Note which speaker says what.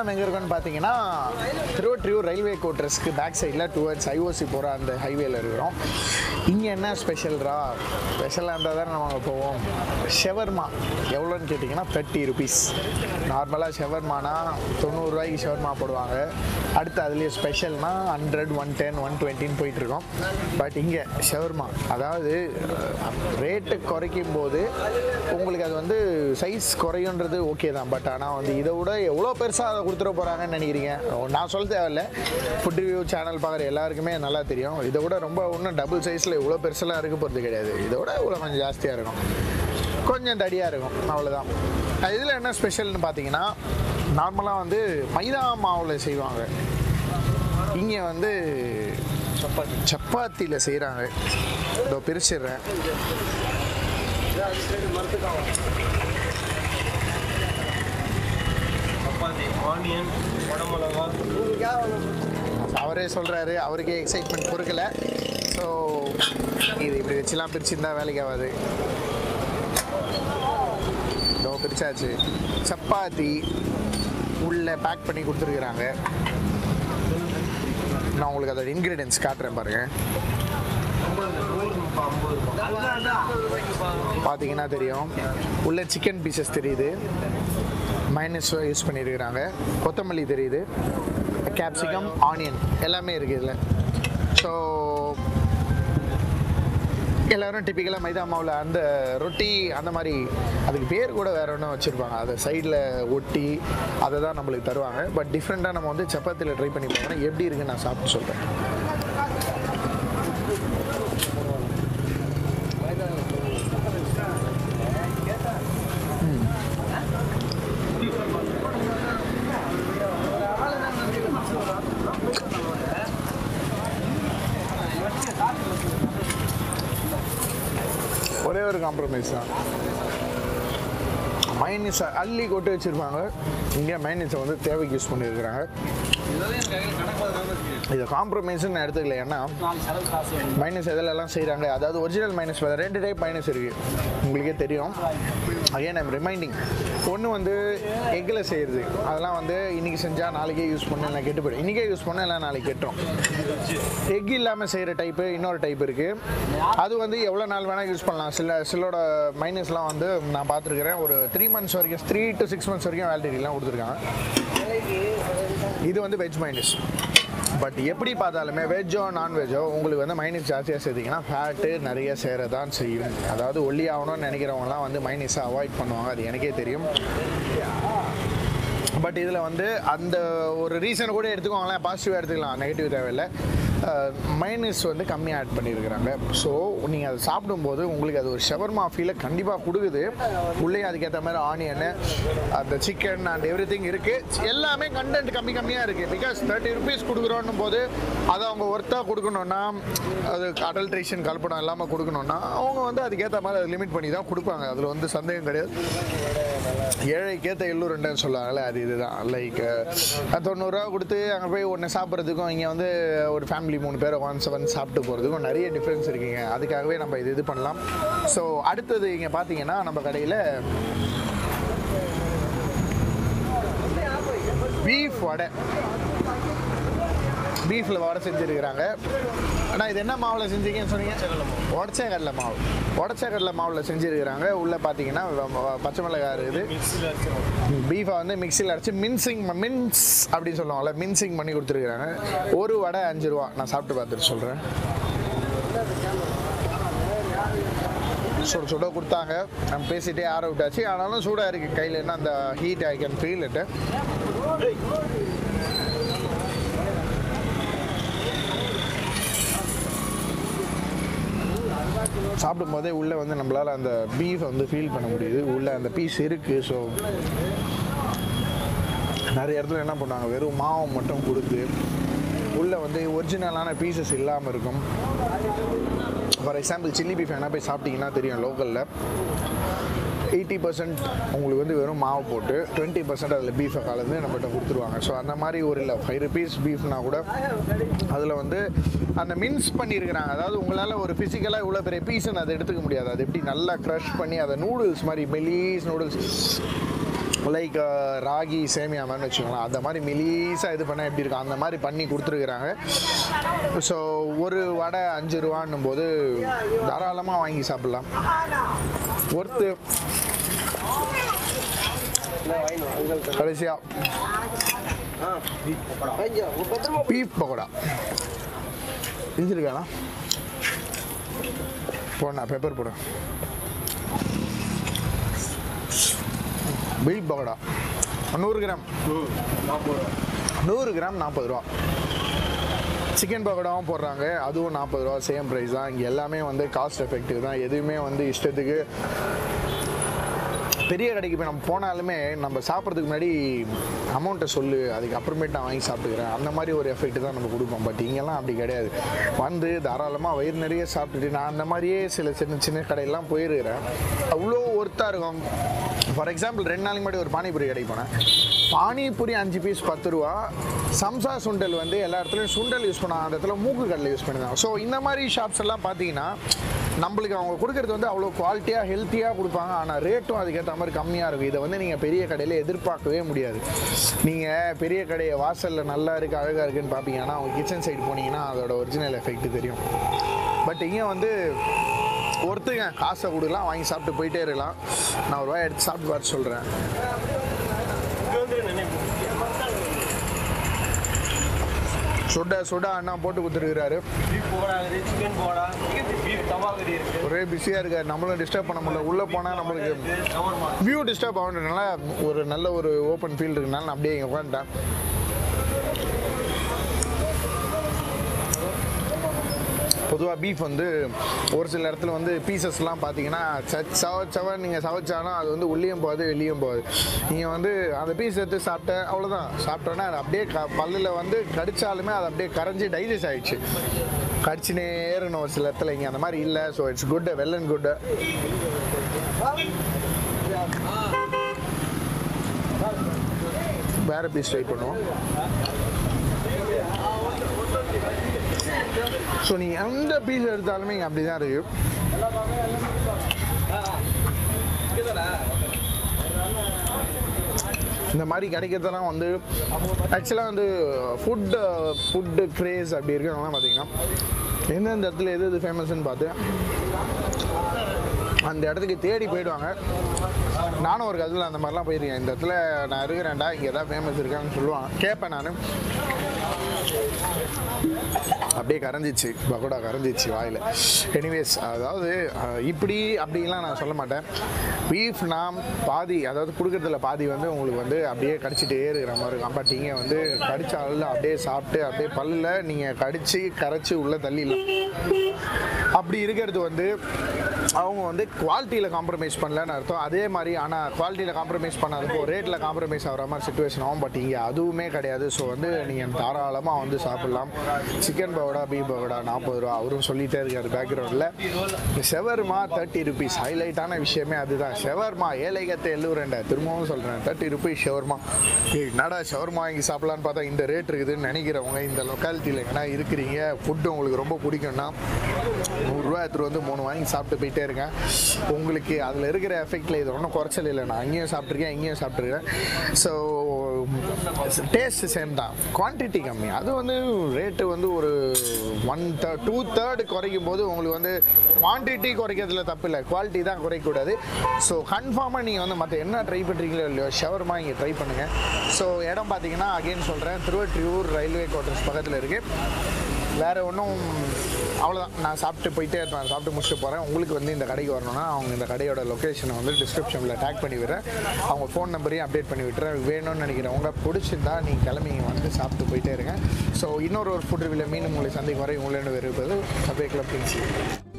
Speaker 1: நம்ம எங்கே இருக்கோம்னு பார்த்தீங்கன்னா திருவொற்றியூர் ரயில்வே கோட்டர்ஸ்க்கு பேக் சைடில் டுவர்ட்ஸ் ஐஓசி போகிற அந்த ஹைவேல இருக்கிறோம் இங்கே என்ன ஸ்பெஷல்ரா ஸ்பெஷலாக இருந்தால் தான் நம்ம அங்கே போவோம் ஷெவர்மா எவ்வளோன்னு கேட்டிங்கன்னா தேர்ட்டி ருபீஸ் நார்மலாக ஷெவர்மானா தொண்ணூறுரூவாய்க்கு ஷெவர்மா போடுவாங்க அடுத்து அதுலேயே ஸ்பெஷல்னா ஹண்ட்ரட் ஒன் டென் ஒன் டுவெண்ட்டின்னு போயிட்டுருக்கோம் பட் இங்கே ஷவர்மா அதாவது ரேட்டு குறைக்கும் போது உங்களுக்கு அது வந்து சைஸ் குறையுன்றது ஓகே தான் பட் ஆனால் வந்து இதை விட எவ்வளோ பெருசாக அதை கொடுத்துட போகிறாங்கன்னு நினைக்கிறீங்க நான் சொல்ல தேவையில்ல ஃபுட் ரிவ்யூ சேனல் பார்க்குற எல்லாருக்குமே நல்லா தெரியும் இதை விட ரொம்ப இன்னும் டபுள் சைஸில் இவ்வளோ பெருசெல்லாம் இருக்க போகிறது கிடையாது இதை விட இவ்வளோ கொஞ்சம் ஜாஸ்தியாக இருக்கும் கொஞ்சம் தடியாக இருக்கும் அவ்வளோதான் இதில் என்ன ஸ்பெஷல்னு பார்த்தீங்கன்னா நார்மலாக வந்து மைதா மாவில் செய்வாங்க இங்கே வந்து சப்பாத்தி சப்பாத்தியில் செய்கிறாங்க இதோ பிரிச்சிடுறேன்
Speaker 2: சப்பாத்தி ஆனியன் குடமிளகா
Speaker 1: அவரே சொல்கிறாரு அவருக்கே எக்ஸைட்மெண்ட் பொறுக்கல ஸோ இது இப்படி வச்சுலாம் பிரிச்சிருந்தா வேலைக்கு ஆகாது இதோ பிரிச்சாச்சு சப்பாத்தி உள்ள பேக் பண்ணி கொடுத்துருக்குறாங்க நான் உங்களுக்கு அதோட இன்க்ரீடியன்ஸ் காட்டுறேன் பாருங்கள் பார்த்தீங்கன்னா தெரியும் உள்ள சிக்கன் பீசஸ் தெரியுது மைனஸ் யூஸ் பண்ணியிருக்கிறாங்க கொத்தமல்லி தெரியுது கேப்சிகம் ஆனியன் எல்லாமே இருக்குது இதில் ஸோ எல்லாரும் டிப்பிக்கலாக மைதா மாவில் அந்த ரொட்டி அந்த மாதிரி அதுக்கு பேர் கூட வேற ஒன்றும் வச்சுருப்பாங்க அதை சைடில் ஒட்டி அதை தான் நம்மளுக்கு தருவாங்க பட் டிஃப்ரெண்ட்டாக நம்ம வந்து சப்பாத்தியில் ட்ரை பண்ணி பார்க்கணும் எப்படி இருக்குன்னு நான் சாப்பிட்டு சொல்கிறேன் ஒரே ஒரு காம்ப்ரமைஸ் தான் மைனஸை அள்ளி கொட்டி வச்சுருப்பாங்க இங்கே மைனஸை வந்து தேவைக்கு யூஸ் பண்ணியிருக்கிறாங்க இதை காம்ப்ரமைஸ்னு நான் எடுத்துக்கல ஏன்னா மைனஸ் எதிலெல்லாம் செய்கிறாங்க அதாவது ஒரிஜினல் மைனஸ் ரெண்டு டைப் மைனஸ் இருக்குது உங்களுக்கே தெரியும் அகைன் ஐம் ரிமைண்டிங் ஒன்று வந்து எக்கில் செய்கிறது அதெல்லாம் வந்து இன்றைக்கி செஞ்சால் நாளைக்கே யூஸ் பண்ண இல்லை கெட்டு போயிடும் இன்றைக்கே யூஸ் பண்ண இல்லை நாளைக்கு கெட்டுரும் எக் இல்லாமல் செய்கிற டைப்பு இன்னொரு டைப் இருக்குது அது வந்து எவ்வளோ நாள் வேணால் யூஸ் பண்ணலாம் சில சிலோட மைனஸ்லாம் வந்து நான் பார்த்துருக்குறேன் ஒரு த்ரீ மந்த்ஸ் வரைக்கும் த்ரீ டு சிக்ஸ் மந்த்ஸ் வரைக்கும் வேலிடிட்டிலாம் கொடுத்துருக்காங்க இது வந்து வெஜ் மைனஸ் பட் எப்படி பார்த்தாலுமே வெஜ்ஜோ நான்வெஜ்ஜோ உங்களுக்கு வந்து மைனஸ் ஜாஸ்தியாக சேர்த்திங்கன்னா ஃபேட்டு நிறைய சேரதான் செய்யும் அதாவது ஒல்லி ஆகணும்னு நினைக்கிறவங்கலாம் வந்து மைனஸை அவாய்ட் பண்ணுவாங்க அது எனக்கே தெரியும் பட் இதில் வந்து அந்த ஒரு ரீசன் கூட எடுத்துக்கோங்களேன் பாசிட்டிவாக எடுத்துக்கலாம் நெகட்டிவ் தேவையில்லை மைனஸ் வந்து கம்மியாக ஆட் பண்ணியிருக்கிறாங்க ஸோ நீங்கள் அதை சாப்பிடும்போது உங்களுக்கு அது ஒரு ஷவர்மா ஃபீலை கண்டிப்பாக கொடுக்குது உள்ளே அதுக்கேற்ற மாதிரி ஆனியனு அந்த சிக்கன் அண்ட் எவ்ரி திங் இருக்குது எல்லாமே கண்டென்ட் கம்மி கம்மியாக இருக்குது பிகாஸ் தேர்ட்டி ருபீஸ் கொடுக்குறோன்னும் போது அதை அவங்க ஒர்த்தாக கொடுக்கணுன்னா அது அடல்ட்ரேஷன் கல்பனம் இல்லாமல் கொடுக்கணுன்னா அவங்க வந்து அதுக்கேற்ற மாதிரி அதை லிமிட் பண்ணி தான் கொடுப்பாங்க அதில் வந்து சந்தேகம் கிடையாது ஏழைக்கேற்ற எள்ளூருண்டன்னு சொல்லுவாங்கல்ல அது இதுதான் லைக் தொண்ணூறுரூவா கொடுத்து அங்கே போய் ஒன்று சாப்பிட்றதுக்கும் இங்கே வந்து ஒரு ஃபேமிலி மூணு பேர் ஒன்ஸ் வந்து சாப்பிட்டு போகிறதுக்கும் நிறைய டிஃப்ரென்ஸ் இருக்குங்க அதுக்காகவே நம்ம இது இது பண்ணலாம் ஸோ அடுத்தது இங்கே பார்த்தீங்கன்னா நம்ம கடையில் பீஃப் வடை பீஃபில் வடை செஞ்சுருக்கிறாங்க ஆனால் இது என்ன மாவில் செஞ்சீங்கன்னு சொன்னீங்க உடச்ச கடலை மாவு உடச்ச கடலை மாவில் செஞ்சுருக்கிறாங்க உள்ளே பார்த்தீங்கன்னா வ- வ- பச்சை மிளகாய் இருக்குது
Speaker 2: மிக்ஸில் அரைச்சிடும்
Speaker 1: பீஃபை வந்து மிக்சியில் அரைச்சி மின்சிங் மின்ஸ் அப்படின்னு சொல்லுவாங்கல்ல மின்சிங் பண்ணி கொடுத்துருக்குறாங்க ஒரு வடை அஞ்சு ரூபா நான் சாப்பிட்டு பார்த்துட்டு சொல்கிறேன் சுட சுட கொடுத்தாங்க நம்ம பேசிட்டே ஆற விட்டாச்சு ஆனாலும் சூடாக இருக்குது கையில் என்ன அந்த ஹீட் ஐ கேன் ஃபீல் இட்டு சாப்பிடும்போதே உள்ளே வந்து நம்மளால் அந்த பீஃப் வந்து ஃபீல் பண்ண முடியுது உள்ளே அந்த பீஸ் இருக்குது ஸோ நிறைய இடத்துல என்ன பண்ணுவாங்க வெறும் மாவு மட்டும் கொடுத்து உள்ளே வந்து ஒரிஜினலான பீசஸ் இல்லாமல் இருக்கும் ஃபார் எக்ஸாம்பிள் சில்லி பீஃப் என்ன போய் சாப்பிட்டீங்கன்னா தெரியும் லோக்கலில் எயிட்டி பர்சன்ட் உங்களுக்கு வந்து வெறும் மாவு போட்டு டுவெண்ட்டி பர்சன்ட் அதில் பீஃபை கலந்து நம்மகிட்ட கொடுத்துருவாங்க ஸோ அந்த மாதிரி ஒரு இல்லை ஃபைவ் ருபீஸ் பீஃப்னா கூட அதில் வந்து அந்த மின்ஸ் பண்ணியிருக்கிறாங்க அதாவது உங்களால் ஒரு ஃபிசிக்கலாக இவ்வளோ பெரிய பீஸ்ன்னு அதை எடுத்துக்க முடியாது அது எப்படி நல்லா க்ரஷ் பண்ணி அதை நூடுல்ஸ் மாதிரி மெலீஸ் நூடுல்ஸ் லைக் ராகி சேமியா மாதிரி வச்சுக்கோங்களேன் அந்த மாதிரி மெலீஸாக இது பண்ணால் எப்படி இருக்கும் அந்த மாதிரி பண்ணி கொடுத்துருக்குறாங்க ஸோ ஒரு வடை அஞ்சு ரூபான்னும் போது தாராளமாக வாங்கி சாப்பிட்லாம் ஒர்த்து கடைசியாக பீஃப் பக்கோடா செஞ்சுருக்கானா போடா பெப்பர் போடு பீஃப் பக்கோடா நூறு கிராம் நூறு கிராம் நாற்பது ரூபா சிக்கன் பக்கோடாவும் போடுறாங்க அதுவும் நாற்பது ரூபா சேம் ப்ரைஸ் தான் இங்கே எல்லாமே வந்து காஸ்ட் எஃபெக்டிவ் தான் எதுவுமே வந்து இஷ்டத்துக்கு பெரிய கடைக்கு போய் நம்ம போனாலுமே நம்ம சாப்பிட்றதுக்கு முன்னாடி அமௌண்ட்டை சொல்லு அதுக்கு அப்புறமேட்டு நான் வாங்கி சாப்பிட்டுக்கிறேன் அந்த மாதிரி ஒரு எஃபெக்ட் தான் நம்ம கொடுப்போம் பட் இங்கெல்லாம் அப்படி கிடையாது வந்து தாராளமாக வயிறு நிறைய சாப்பிட்டுட்டு நான் அந்த மாதிரியே சில சின்ன சின்ன கடையெல்லாம் போயிருக்கிறேன் அவ்வளோ ஒர்த்தாக இருக்கும் ஃபார் எக்ஸாம்பிள் ரெண்டு நாளைக்கு முன்னாடி ஒரு பானிபூரி கடைக்கு போனேன் பானிபூரி அஞ்சு பீஸ் பத்து ரூபா சம்சா சுண்டல் வந்து எல்லா இடத்துலையும் சுண்டல் யூஸ் பண்ணாங்க அந்த இடத்துல மூக்கு கடலை யூஸ் பண்ணிருந்தாங்க ஸோ இந்த மாதிரி ஷாப்ஸ் எல்லாம் பார்த்தீங்கன்னா நம்மளுக்கு அவங்க கொடுக்கறது வந்து அவ்வளோ குவாலிட்டியாக ஹெல்த்தியாக கொடுப்பாங்க ஆனால் ரேட்டும் அதுக்கேற்ற மாதிரி கம்மியாக இருக்கும் இதை வந்து நீங்கள் பெரிய கடையில் எதிர்பார்க்கவே முடியாது நீங்கள் பெரிய கடையை வாசலில் நல்லா இருக்குது அழகாக இருக்குன்னு பார்ப்பீங்க ஆனால் அவங்க கிச்சன் சைடு போனீங்கன்னா அதோட ஒரிஜினல் எஃபெக்ட் தெரியும் பட் இங்கே வந்து ஒருத்துங்க காசை கொடுக்கலாம் வாங்கி சாப்பிட்டு போயிட்டே இருக்கலாம் நான் ஒரு ரூபாய் எடுத்து சாப்பிட்டு பார்த்து சொல்கிறேன்
Speaker 2: இங்க வந்து நினைப்பு
Speaker 1: சுட சுட அண்ணா போட்டு கொடுத்துருக்கிறாரு
Speaker 2: பீஃப் போடா இருக்குது சிக்கன் போடா பீஃப் தவா கறி இருக்கு
Speaker 1: ஒரே பிஸியாக இருக்காரு நம்மளும் டிஸ்டர்ப் பண்ண முடியல உள்ளே போனால் நம்மளுக்கு
Speaker 2: ஷவர்மா
Speaker 1: வியூ டிஸ்டர்ப் ஆகுன்றதுனால ஒரு நல்ல ஒரு ஓப்பன் ஃபீல்டு இருக்கனால நான் அப்படியே இங்கே உட்காந்துட்டேன் பொதுவாக பீஃப் வந்து ஒரு சில இடத்துல வந்து பீசஸ்லாம் பார்த்தீங்கன்னா ச- சவ சவ நீங்கள் சவைச்சாலும் அது வந்து உள்ளேயும் போகாது வெளியும் போகாது நீங்கள் வந்து அந்த பீஸ் எடுத்து சாப்பிட்ட அவ்வளோதான் சாப்பிட்டோன்னா அது அப்படியே க பல்லில் வந்து கடிச்சாலுமே அது அப்படியே கரைஞ்சி டைஜஸ்ட் ஆயிடுச்சு கடிச்சுனே ஏறணும் ஒரு சில இடத்துல இங்கே அந்த மாதிரி இல்லை so it's good well and good வேற பீஸ் ட்ரை பண்ணுவோம் ஸோ நீங்கள் எந்த பீஸ் எடுத்தாலுமே இங்கே அப்படி தான் இருக்கு இந்த மாதிரி கிடைக்கிறதெல்லாம் வந்து ஆக்சுவலாக வந்து ஃபுட்டு ஃபுட்டு க்ரேஸ் அப்படி இருக்கிறவங்களாம் பார்த்தீங்கன்னா எந்தெந்த இடத்துல எது எது ஃபேமஸ்ன்னு பார்த்து அந்த இடத்துக்கு தேடி போயிடுவாங்க நானும் ஒரு கதில் அந்த மாதிரிலாம் போயிருக்கேன் இந்த இடத்துல நான் இருக்கிறேன்டா இங்கே எதாவது ஃபேமஸ் இருக்கான்னு சொல்லுவான் கேட்பேன் நான் அப்படியே கரைஞ்சிச்சு பக்கோடா கரைஞ்சிச்சு வாயில் எனிவேஸ் அதாவது அஹ், இப்படி அப்படிலாம் நான் சொல்ல மாட்டேன் பீஃப்னா பாதி அதாவது கொடுக்குறதுல பாதி வந்து உங்களுக்கு வந்து அப்படியே கடிச்சிட்டே இருக்கிற மாதிரி இருக்கும் பட் இங்கே வந்து கடிச்சால அப்படியே சாப்பிட்டு அப்படியே பல்லில் நீங்கள் கடிச்சு கரைச்சி உள்ளே தள்ளிடலாம் அப்படி இருக்கிறது வந்து அவங்க வந்து குவாலிட்டியில் காம்ப்ரமைஸ் பண்ணலன்னு அர்த்தம் அதே மாதிரி ஆனால் குவாலிட்டியில் காம்ப்ரமைஸ் பண்ணாதப்போ ரேட்டில் காம்ப்ரமைஸ் ஆகிற மாதிரி சுச்சுவேஷன் ஆகும் பட் இங்கே அதுவுமே கிடையாது ஸோ வந்து நீங்கள் தாராளமாக வந்து சாப்பிட்லாம் சிக்கன் பவுடா பீஃப் பவுடா நாற்பது ரூபா அவரும் சொல்லிட்டே இருக்காரு பேக்ரவுண்டில் செவர்மா தேர்ட்டி ருபீஸ் ஹைலைட்டான விஷயமே அதுதான் செவர்மா ஏழைகத்தை எல்லூரண்ட திரும்பவும் சொல்கிறேன் தேர்ட்டி ருபீஸ் ஷவர்மா ஏய் என்னடா ஷவர்மா வாங்கி சாப்பிட்லான்னு பார்த்தா இந்த ரேட் இருக்குதுன்னு நினைக்கிறவங்க இந்த லொக்காலிட்டியில் எங்கன்னா இருக்கிறீங்க ஃபுட்டு உங்களுக்கு ரொம்ப பிடிக்கும்னா நூறுரூவா எடுத்துகிட்டு வந்து மூணு வாங்கி சாப்பிட்டு போயிட்டே இருக்கேன் உங்களுக்கு அதில் இருக்கிற எஃபெக்டில் இது ஒன்றும் குறைச்சல் இல்லை நான் அங்கேயும் சாப்பிட்ருக்கேன் இங்கேயும் சாப்பிட்ருக்கேன் ஸோ டேஸ்ட் சேம் தான் குவான்டிட்டி கம்மி அது வந்து ரேட்டு வந்து ஒரு ஒன் தேர்ட் டூ தேர்ட் குறைக்கும் போது உங்களுக்கு வந்து குவான்டிட்டி குறைக்கிறதுல தப்பு இல்லை குவாலிட்டி தான் குறைக்கக்கூடாது ஸோ கன்ஃபார்மாக நீங்கள் வந்து மற்ற என்ன ட்ரை பண்ணுறீங்களோ இல்லையோ ஷவர்மா இங்கே ட்ரை பண்ணுங்கள் ஸோ இடம் பார்த்தீங்கன்னா அகைன் சொல்கிறேன் திருவற்றியூர் ரயில்வே குவார்ட்டர்ஸ் பக்கத்தில் இருக்குது வேறு ஒன்றும் அவ்வளோதான் நான் சாப்பிட்டு போயிட்டே இருப்பேன் சாப்பிட்டு முடிச்சுட்டு போகிறேன் உங்களுக்கு வந்து இந்த கடைக்கு வரணும்னா அவங்க இந்த கடையோட லொக்கேஷனை வந்து டிஸ்கிரிப்ஷனில் டேக் பண்ணி விடுறேன் அவங்க ஃபோன் நம்பரையும் அப்டேட் பண்ணி விட்டுறேன் வேணும்னு நினைக்கிறவங்க பிடிச்சிருந்தா நீங்கள் கிளம்பி இங்க வந்து சாப்பிட்டு போயிட்டே இருங்க ஸோ இன்னொரு ஒரு ஃபுட் ரிவியூவில் மீன் உங்களை சந்திக்கும் வரை உங்களை விருப்பது சபை கிளப்